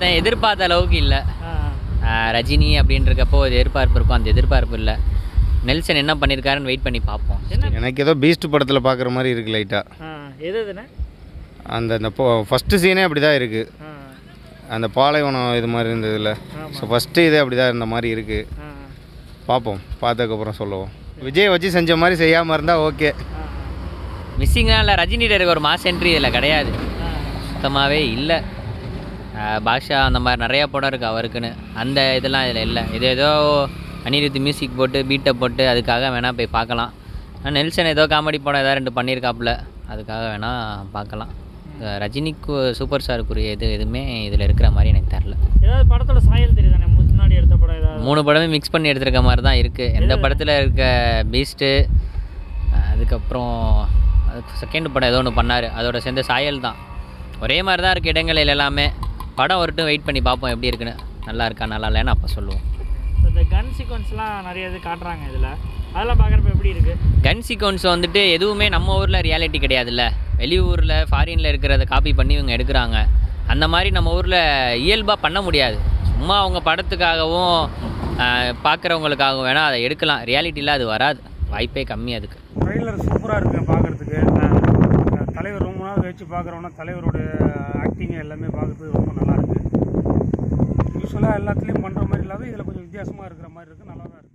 எதிர்பார்த்த அளவுக்கு இல்லை ஆ ரஜினி அப்படின்றக்கப்போ ஒரு எதிர்பார்ப்பு இருக்கும் அந்த எதிர்பார்ப்பு இல்லை நெல்சன் என்ன பண்ணியிருக்காருன்னு வெயிட் பண்ணி பார்ப்போம் எனக்கு ஏதோ பீஸ்ட் படத்தில் பார்க்குற மாதிரி இருக்குது லைட்டாக ஆ எது எதுண்ணே அந்த அந்த ஃபஸ்ட்டு சீனே அப்படி தான் இருக்குது ஆ அந்த பாலைவனம் இது மாதிரி இருந்ததுல ஸோ ஃபஸ்ட்டு இதே அப்படி தான் இருந்த மாதிரி இருக்குது ஆ பார்ப்போம் பார்த்ததுக்கப்புறம் சொல்லுவோம் விஜய் வச்சு செஞ்ச மாதிரி செய்யாமல் இருந்தால் ஓகே ஆ மிஸ்ஸிங்னா இல்லை ரஜினிகிட்ட இருக்க ஒரு மாஸ் என்ட்ரி இதில் கிடையாது சுத்தமாகவே இல்லை பாஷா அந்த மாதிரி நிறையா படம் இருக்குது அவருக்குன்னு அந்த இதெல்லாம் இதில் இல்லை இது ஏதோ அனிருத் மியூசிக் போட்டு பீட்டை போட்டு அதுக்காக வேணால் போய் பார்க்கலாம் ஆனா நெல்சன் ஏதோ காமெடி படம் ஏதாவது ரெண்டு பண்ணியிருக்காப்புல அதுக்காக வேணால் பார்க்கலாம் அஹ் ரஜினிக்கு சூப்பர் ஸ்டாருக்குரிய இது எதுவுமே இதில் இருக்கிற மாதிரி எனக்கு தெரில ஏதாவது படத்தோட சாயல் தெரியுதானே முன்னாடி எடுத்த படம் ஏதாவது மூணு படமே மிக்ஸ் பண்ணி எடுத்திருக்க மாதிரி தான் இருக்குது எந்த படத்தில் இருக்க பீஸ்ட்டு அதுக்கப்புறம் அதுக்கு செகண்ட் படம் ஏதோ ஒன்று பண்ணார் அதோட சேர்ந்த சாயல் தான் ஒரே மாதிரி தான் இருக்குது இடங்களில் எல்லாமே படம் வரட்டும் வெயிட் பண்ணி பார்ப்போம் எப்படி இருக்குன்னு நல்லா இருக்கா நல்லா இல்லைன்னு அப்போ சொல்லுவோம் இந்த கன் சீக்வன்ஸ்லாம் நிறைய இது காட்டுறாங்க இதில் அதெல்லாம் பார்க்குறப்ப எப்படி இருக்குது கன் சீக்வன்ஸ் வந்துட்டு எதுவுமே நம்ம ஊரில் ரியாலிட்டி கிடையாதுல்ல வெளியூரில் ஃபாரினில் இருக்கிறத காப்பி பண்ணி இவங்க எடுக்கிறாங்க அந்த மாதிரி நம்ம ஊரில் இயல்பாக பண்ண முடியாது சும்மா அவங்க படத்துக்காகவும் பார்க்குறவங்களுக்காகவும் வேணால் அதை எடுக்கலாம் ரியாலிட்டியில் அது வராது வாய்ப்பே கம்மி அதுக்கு ட்ரெய்லர் சூப்பராக இருக்குது பார்க்குறதுக்கு தலைவர் ரொம்ப நாள் கழிச்சு பார்க்குறோன்னா தலைவரோட ஆக்டிங் எல்லாமே பார்க்குறதுக்கு ரொம்ப நல்லா இருக்குது யூஸ்வலாக எல்லாத்துலேயும் பண்ணுற மாதிரி இல்லாத இதில் கொஞ்சம் வித்தியாசமாக இருக்கிற மாதிரி இருக்குது நல்லா தான் இருக்குது